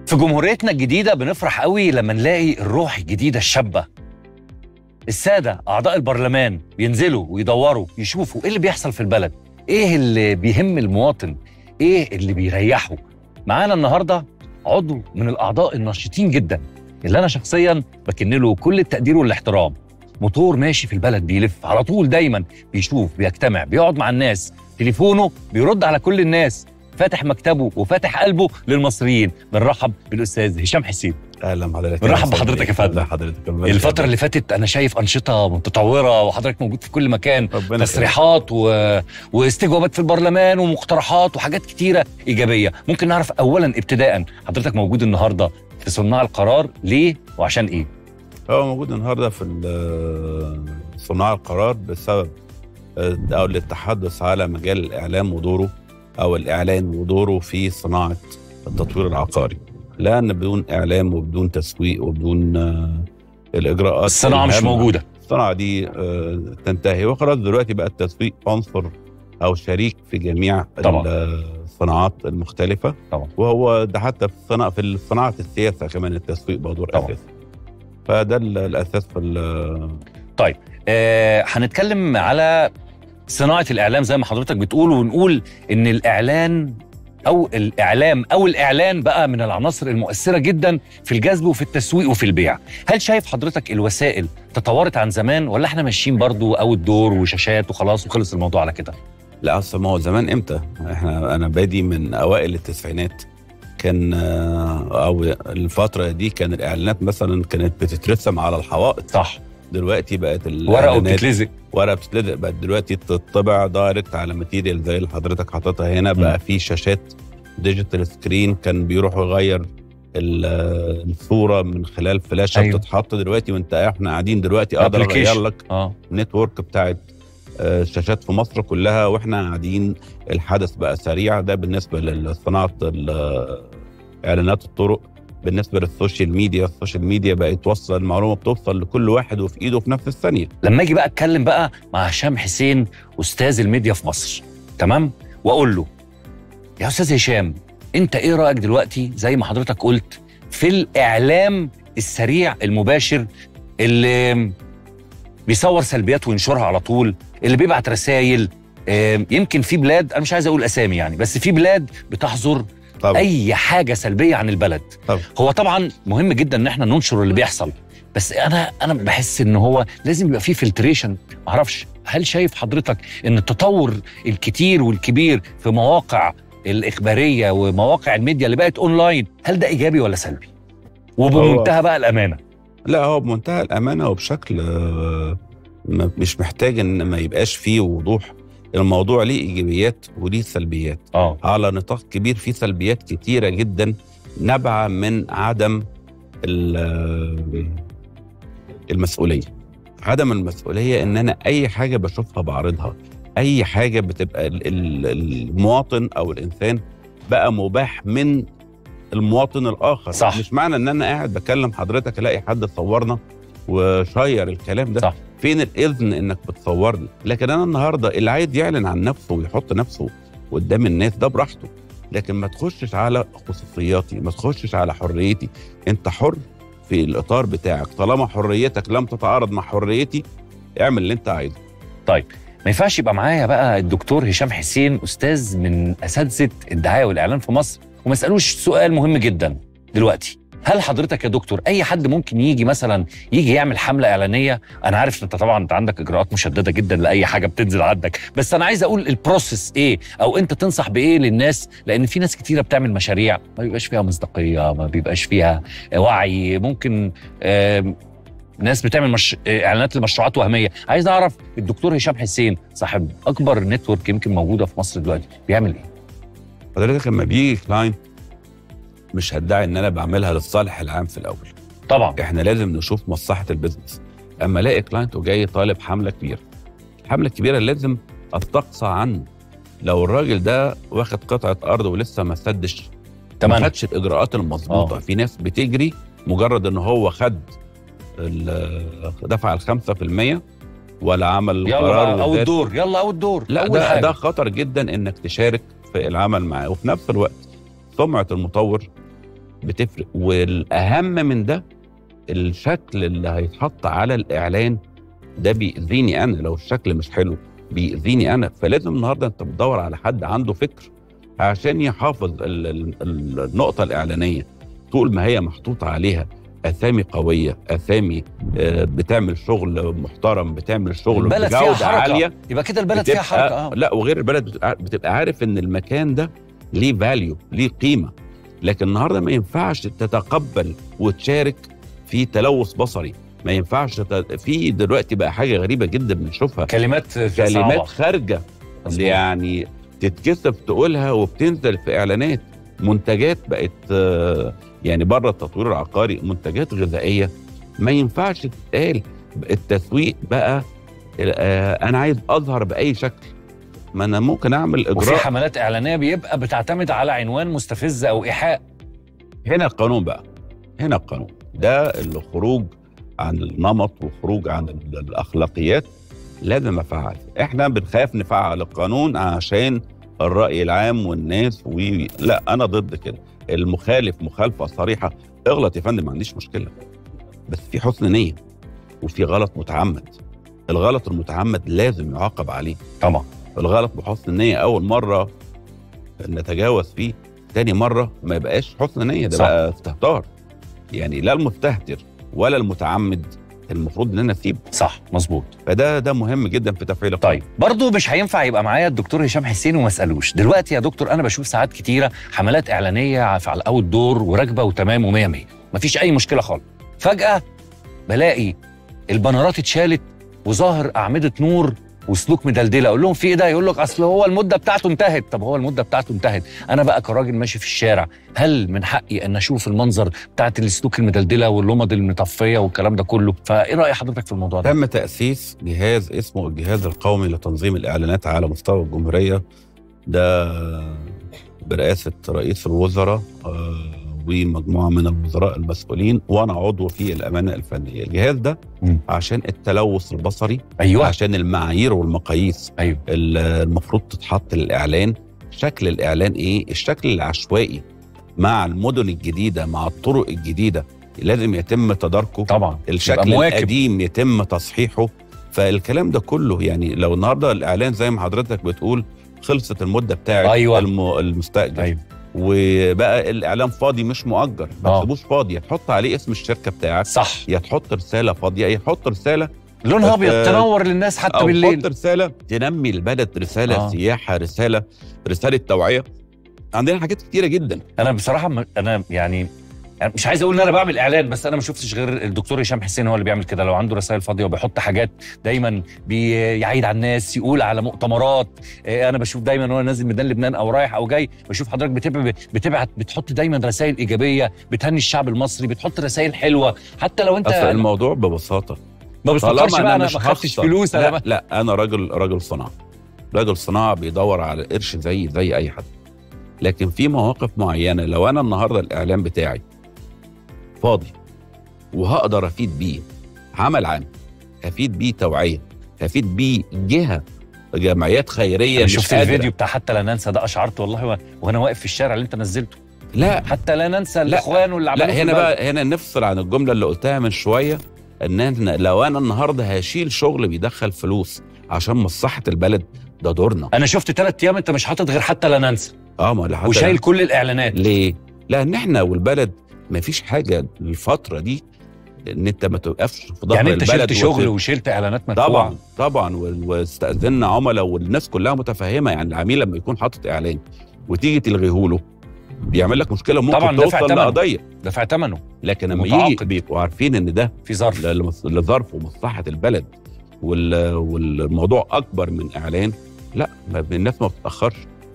في جمهوريتنا الجديدة بنفرح قوي لما نلاقي الروح الجديدة الشابة السادة أعضاء البرلمان بينزلوا ويدوروا يشوفوا إيه اللي بيحصل في البلد إيه اللي بيهم المواطن إيه اللي بيريحه معانا النهاردة عضو من الأعضاء النشيطين جدا اللي أنا شخصيا بكن له كل التقدير والاحترام موتور ماشي في البلد بيلف على طول دايما بيشوف بيجتمع بيقعد مع الناس تليفونه بيرد على كل الناس فاتح مكتبه وفاتح قلبه للمصريين بنرحب بالاستاذ هشام حسين اهلا بحضرتك بنرحب بحضرتك يا فندم. حضرتك الفترة اللي فاتت أنا شايف أنشطة متطورة وحضرتك موجود في كل مكان ربنا تصريحات و... واستجوابات في البرلمان ومقترحات وحاجات كتيرة إيجابية ممكن نعرف أولا ابتداء حضرتك موجود النهاردة في صناع القرار ليه وعشان إيه هو موجود النهارده في ال- صناع القرار بسبب آه، او للتحدث على مجال الاعلام ودوره او الاعلان ودوره في صناعه التطوير العقاري لان بدون اعلام وبدون تسويق وبدون آه، الاجراءات الصناعة مش الهامة، موجودة الصناعه دي آه، تنتهي وخلاص دلوقتي بقى التسويق عنصر او شريك في جميع طبعاً. الصناعات المختلفه طبعاً. وهو ده حتى في صناعه في صناعه السياسه كمان التسويق بقى دور طبعاً. اساسي فده ال- الاساس في ال- آه هنتكلم على صناعة الإعلام زي ما حضرتك بتقول ونقول إن الإعلان أو الإعلام أو الإعلان بقى من العناصر المؤثرة جدا في الجذب وفي التسويق وفي البيع هل شايف حضرتك الوسائل تطورت عن زمان ولا احنا ماشيين برضو أو الدور وشاشات وخلاص وخلص الموضوع على كده لا اصل ما هو زمان امتى؟ احنا انا بادي من اوائل التسعينات كان آه، او الفتره دي كان الاعلانات مثلا كانت بتترسم على الحوائط صح دلوقتي بقت ورقة الاعلانات وبتتلزق ورقه بتتلزق بقت دلوقتي تطبع دايركت على ماتيريال زي اللي حضرتك حاططها هنا مم. بقى في شاشات ديجيتال سكرين كان بيروح يغير ال- آه، الصوره من خلال فلاشه أيوة. أيوه. بتتحط دلوقتي وانت احنا قاعدين دلوقتي اقدر Application. اغير لك اه نتورك بتاعت آه، شاشات في مصر كلها واحنا قاعدين الحدث بقى سريع ده بالنسبه لصناعه ال- اعلانات الطرق بالنسبه للسوشيال ميديا السوشيال ميديا بقت توصل المعلومه بتوصل لكل واحد وفي ايده في نفس الثانيه لما اجي بقى اتكلم بقى مع هشام حسين استاذ الميديا في مصر تمام واقول له يا استاذ هشام انت ايه رايك دلوقتي زي ما حضرتك قلت في الاعلام السريع المباشر اللي بيصور سلبيات وينشرها على طول اللي بيبعت رسائل يمكن في بلاد انا مش عايز اقول اسامي يعني بس في بلاد بتحظر طبعا اي حاجه سلبيه عن البلد طبعا. هو طبعا مهم جدا ان احنا ننشر اللي بيحصل بس انا انا بحس ان هو لازم يبقى فيه فلتريشن معرفش هل شايف حضرتك ان التطور الكتير والكبير في مواقع الاخباريه ومواقع الميديا اللي بقت اونلاين هل ده ايجابي ولا سلبي وبمنتهى بقى الامانه لا هو بمنتهى الامانه وبشكل آه، ما- مش محتاج ان ما يبقاش فيه وضوح الموضوع ليه ايجابيات وليه سلبيات اه على نطاق كبير فيه سلبيات كتيرة جدا نابعة من عدم ال- المسؤولية عدم المسؤولية ان انا اي حاجة بشوفها بعرضها اي حاجة بتبقى ال- ال- المواطن او الانسان بقى مباح من المواطن الاخر صح. مش معنى ان انا قاعد بكلم حضرتك الاقي حد صورنا وشير الكلام ده صح. فين الاذن انك بتصورني لكن انا النهارده اللي عايز يعلن عن نفسه ويحط نفسه قدام الناس ده براحته لكن ما تخشش على خصوصياتي ما تخشش على حريتي انت حر في الاطار بتاعك طالما حريتك لم تتعارض مع حريتي اعمل اللي انت عايزه ما ينفعش يبقى معايا بقى الدكتور هشام حسين استاذ من اساتذه الدعايه والاعلان في مصر وما اسالوش سؤال مهم جدا دلوقتي هل حضرتك يا دكتور اي حد ممكن يجي مثلا يجي يعمل حمله اعلانيه انا عارف ان انت طبعا انت عندك اجراءات مشدده جدا لاي حاجه بتنزل عندك بس انا عايز اقول البروسيس ايه او انت تنصح بايه للناس لان في ناس كتيره بتعمل مشاريع ما بيبقاش فيها مصداقيه ما بيبقاش فيها وعي ممكن آم، ناس بتعمل مش... اعلانات لمشروعات وهميه عايز اعرف الدكتور هشام حسين صاحب اكبر نتورك يمكن موجوده في مصر دلوقتي بيعمل ايه حضرتك لما بيجي كلاينت مش هدعي ان انا بعملها للصالح العام في الاول طبعا احنا لازم نشوف مصلحه البيزنس اما الاقي كلاينت وجاي طالب حمله كبيره الحمله الكبيره لازم استقصى عنه لو الراجل ده واخد قطعه ارض ولسه ما سدش ما تمام خدش الاجراءات المظبوطه آه. في ناس بتجري مجرد ان هو خد ال- دفع ال 5% ولا عمل يلا قرار بقى او وذات. الدور يلا او الدور لا أول ده حاجة. ده خطر جدا انك تشارك في العمل معاه وفي نفس الوقت سمعه المطور بتفرق والاهم من ده الشكل اللي هيتحط على الاعلان ده بيأذيني انا لو الشكل مش حلو بيأذيني انا فلازم النهارده انت بتدور على حد عنده فكر عشان يحافظ ال- ال- ال- النقطه الاعلانيه طول ما هي محطوط عليها اسامي قويه اسامي آه، بتعمل شغل محترم بتعمل شغل البلد فيها بجوده حركة. عاليه يبقى كده البلد فيها بتبقى- حركه اه لا وغير البلد بتبقى, بتبقى عارف ان المكان ده ليه فاليو ليه قيمه لكن النهارده ما ينفعش تتقبل وتشارك في تلوث بصري ما ينفعش تت... في دلوقتي بقى حاجه غريبه جدا بنشوفها كلمات كلمات صعبة. خارجه مظبوط. يعني تتكسف تقولها وبتنزل في اعلانات منتجات بقت آه، يعني بره التطوير العقاري منتجات غذائيه ما ينفعش تتقال التسويق بقى آه، انا عايز اظهر باي شكل ما انا ممكن اعمل وفي اجراء حملات اعلانيه بيبقى بتعتمد على عنوان مستفز او ايحاء هنا القانون بقى هنا القانون ده الخروج عن النمط وخروج عن ال- الاخلاقيات لازم افعل احنا بنخاف نفعل القانون عشان الراي العام والناس و... لا انا ضد كده المخالف مخالفه صريحه اغلط يا فندم ما عنديش مشكله بس في حسن نيه وفي غلط متعمد الغلط المتعمد لازم يعاقب عليه طبعا الغلط بحسن نيه اول مره نتجاوز فيه تاني مره ما يبقاش حسن نيه ده صح. بقى استهتار يعني لا المستهتر ولا المتعمد المفروض ان انا اسيبه صح مظبوط فده ده مهم جدا في تفعيل القانون. طيب برضه مش هينفع يبقى معايا الدكتور هشام حسين وما اسالوش دلوقتي يا دكتور انا بشوف ساعات كتيره حملات اعلانيه على الاوت دور وراكبه وتمام ومية مية مفيش اي مشكله خالص فجاه بلاقي البنرات اتشالت وظاهر اعمده نور وسلوك مدلدله اقول لهم في ايه ده يقول لك اصل هو المده بتاعته انتهت طب هو المده بتاعته انتهت انا بقى كراجل ماشي في الشارع هل من حقي ان اشوف المنظر بتاعت السلوك المدلدله واللمض المطفيه والكلام ده كله فايه راي حضرتك في الموضوع ده تم تاسيس جهاز اسمه الجهاز القومي لتنظيم الاعلانات على مستوى الجمهوريه ده برئاسه رئيس الوزراء آه، ومجموعه من الوزراء المسؤولين وانا عضو في الامانه الفنيه الجهاز ده مم. عشان التلوث البصري ايوه عشان المعايير والمقاييس ايوه ال- المفروض تتحط للاعلان شكل الاعلان ايه الشكل العشوائي مع المدن الجديده مع الطرق الجديده لازم يتم تداركه طبعا يبقى الشكل مواكب. القديم يتم تصحيحه فالكلام ده كله يعني لو النهارده الاعلان زي ما حضرتك بتقول خلصت المده بتاعت أيوة. الم... المستاجر ايوه وبقى الاعلان فاضي مش مؤجر ما آه. تسيبوش فاضي يا تحط عليه اسم الشركه بتاعك صح يا تحط رساله فاضيه يا تحط رساله لونها ابيض آه، تنور للناس حتى او بالليل حط رساله تنمي البلد رساله آه. آه. سياحه رساله رساله توعيه عندنا حاجات كتيره جدا انا بصراحه م- انا يعني يعني مش عايز اقول ان انا بعمل اعلان بس انا ما شفتش غير الدكتور هشام حسين هو اللي بيعمل كده لو عنده رسائل فاضيه وبيحط حاجات دايما بيعيد على الناس يقول على مؤتمرات إيه، انا بشوف دايما وانا نازل ميدان لبنان او رايح او جاي بشوف حضرتك بتبعت بتبعت بتحط دايما رسائل ايجابيه بتهني الشعب المصري بتحط رسائل حلوه حتى لو انت اصل الموضوع ببساطه ما بتفكرش طالما بقى انا انا مش ما خدتش هخسر فلوس انا لا, ما- لا انا راجل راجل صناعه راجل صناعه بيدور على قرش زي زي اي حد لكن في مواقف معينه لو انا النهارده الاعلان بتاعي فاضي وهقدر افيد بيه عمل عام هفيد بيه توعيه هفيد بيه جهه جمعيات خيريه انا مش شفت قادرة. الفيديو بتاع حتى لا ننسى ده اشعرت والله و- وانا واقف في الشارع اللي انت نزلته لا حتى لا ننسى الاخوان واللي عملوه لا في هنا البلد. بقى هنا نفصل عن الجمله اللي قلتها من شويه ان احنا لو انا النهارده هشيل شغل بيدخل فلوس عشان مصلحه البلد ده دورنا انا شفت ثلاث ايام انت مش حاطط غير حتى لا ننسى اه ما لحد وشايل كل الاعلانات ليه؟ لان احنا والبلد ما فيش حاجه الفتره دي ان انت ما توقفش في ظهر يعني انت البلد شلت شغل وت- وشلت اعلانات مدفوعه طبعا طبعا وال- واستاذنا عملاء والناس كلها متفهمه يعني العميل لما يكون حاطط اعلان وتيجي تلغيه له بيعمل لك مشكله ممكن طبعاً دافع توصل ثمنه. لقضيه دفع ثمنه لكن لما يجي متعاقد. بيبقوا عارفين ان ده في ظرف لمص- لظرف ومصلحه البلد وال- والموضوع اكبر من اعلان لا ما- الناس ما بتتاخرش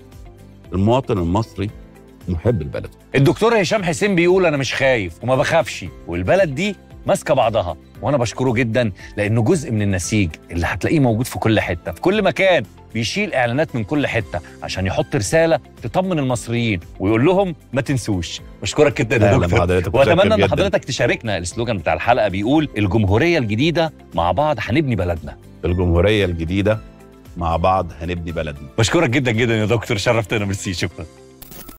المواطن المصري محب البلد الدكتور هشام حسين بيقول انا مش خايف وما بخافش والبلد دي ماسكه بعضها وانا بشكره جدا لانه جزء من النسيج اللي هتلاقيه موجود في كل حته في كل مكان بيشيل اعلانات من كل حته عشان يحط رساله تطمن المصريين ويقول لهم ما تنسوش بشكرك جدا يا أهلاً دكتور بحضرتك، واتمنى متشكر ان جداً. حضرتك تشاركنا السلوجان بتاع الحلقه بيقول الجمهوريه الجديده مع بعض هنبني بلدنا الجمهوريه الجديده مع بعض هنبني بلدنا بشكرك جدا جدا يا دكتور شرفتنا ميرسي شكرا